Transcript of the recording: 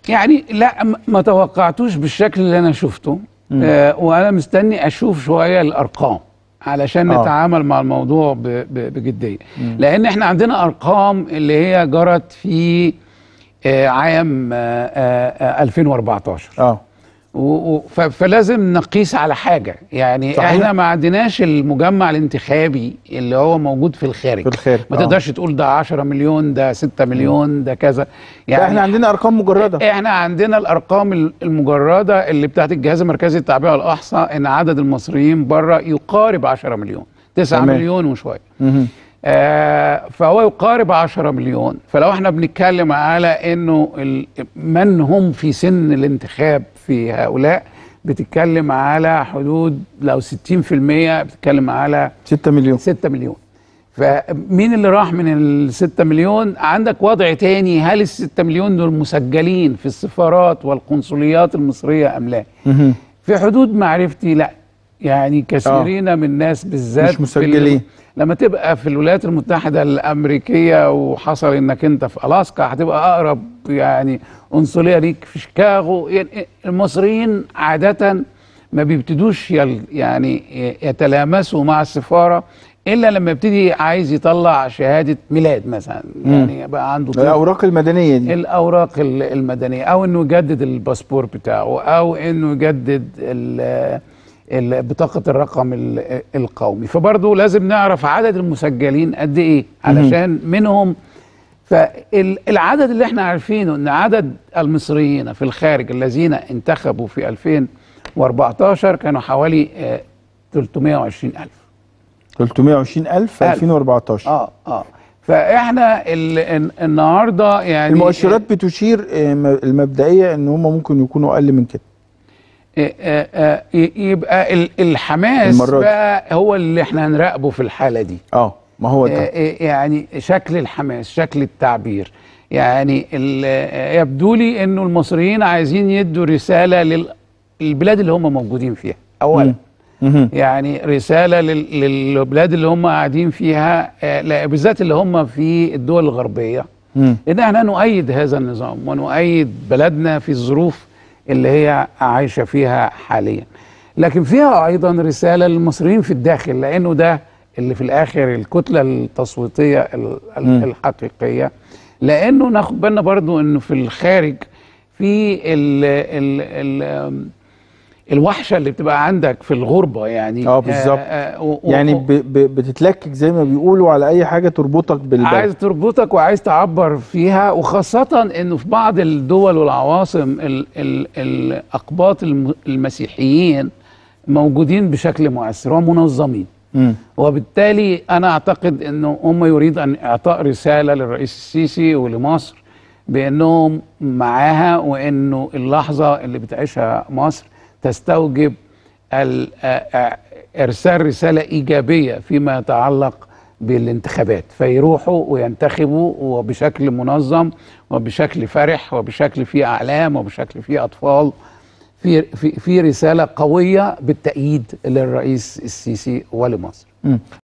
يعني لا م- ما توقعتوش بالشكل اللي انا شفته آه وانا مستني اشوف شويه الارقام علشان آه. نتعامل مع الموضوع ب- ب- بجديه لان احنا عندنا ارقام اللي هي جرت في آه عام آه آه آه 2014 اه و- و- ف- فلازم نقيس على حاجه يعني صحيح. احنا ما عندناش المجمع الانتخابي اللي هو موجود في الخارج في الخارج، ما آه. تقدرش تقول ده 10 مليون ده 6 مليون ده كذا يعني احنا عندنا ارقام مجرده احنا عندنا الارقام ال- المجرده اللي بتاعت الجهاز المركزي للتعبئه والاحصاء ان عدد المصريين بره يقارب 10 مليون 9 تمام. مليون وشويه مهم. آه فهو يقارب 10 مليون فلو احنا بنتكلم على انه ال- من هم في سن الانتخاب في هؤلاء بتتكلم على حدود لو 60% بتتكلم على 6 مليون 6 مليون فمين اللي راح من ال 6 مليون عندك وضع تاني هل ال 6 مليون دول مسجلين في السفارات والقنصليات المصرية أم لا مهم. في حدود معرفتي لا يعني كثيرين آه. من الناس بالذات مش في مسجلين. ال- لما تبقى في الولايات المتحدة الأمريكية وحصل إنك أنت في ألاسكا هتبقى أقرب يعني قنصلية ليك في شيكاغو يعني المصريين عادة ما بيبتدوش يل- يعني يتلامسوا مع السفارة إلا لما يبتدي عايز يطلع شهادة ميلاد مثلا يعني يبقى عنده طفل. الاوراق المدنيه دي الاوراق ال- المدنيه او انه يجدد الباسبور بتاعه او انه يجدد ال- ال- بطاقه الرقم ال- القومي فبرضه لازم نعرف عدد المسجلين قد ايه علشان منهم فالعدد اللي احنا عارفينه ان عدد المصريين في الخارج الذين انتخبوا في 2014 كانوا حوالي آه، 320 ألف 320000 في ألف. 2014 اه اه فاحنا ال- الن- النهارده يعني المؤشرات بتشير آه، م- المبدئيه ان هم ممكن يكونوا اقل من كده آه، آه، آه، ي- يبقى ال- الحماس المرة دي. بقى هو اللي احنا هنراقبه في الحاله دي اه ما هو آه، ده آه، يعني شكل الحماس شكل التعبير يعني ال- آه، يبدو لي انه المصريين عايزين يدوا رساله للبلاد اللي هم موجودين فيها اولا مهم. يعني رساله لل- للبلاد اللي هم قاعدين فيها آه، لا، بالذات اللي هم في الدول الغربيه مم. ان احنا نؤيد هذا النظام ونؤيد بلدنا في الظروف اللي هي عايشه فيها حاليا لكن فيها ايضا رساله للمصريين في الداخل لانه ده اللي في الاخر الكتله التصويتيه ال- ال- مم. الحقيقيه لانه ناخد بالنا برضو انه في الخارج في ال ال ال الوحشه اللي بتبقى عندك في الغربه يعني آه، بالظبط. آه، و- و- يعني ب ب بتتلكك زي ما بيقولوا على اي حاجه تربطك بالبلد عايز تربطك وعايز تعبر فيها وخاصة انه في بعض الدول والعواصم ال ال الاقباط الم- المسيحيين موجودين بشكل مؤثر ومنظمين مم. وبالتالي انا اعتقد انه هم يريد ان اعطاء رسالة للرئيس السيسي ولمصر بانهم معاها وانه اللحظة اللي بتعيشها مصر تستوجب ال- آ- آ- ارسال رساله ايجابيه فيما يتعلق بالانتخابات فيروحوا وينتخبوا وبشكل منظم وبشكل فرح وبشكل فيه اعلام وبشكل فيه اطفال في في في رساله قويه بالتأييد للرئيس السيسي ولمصر مم.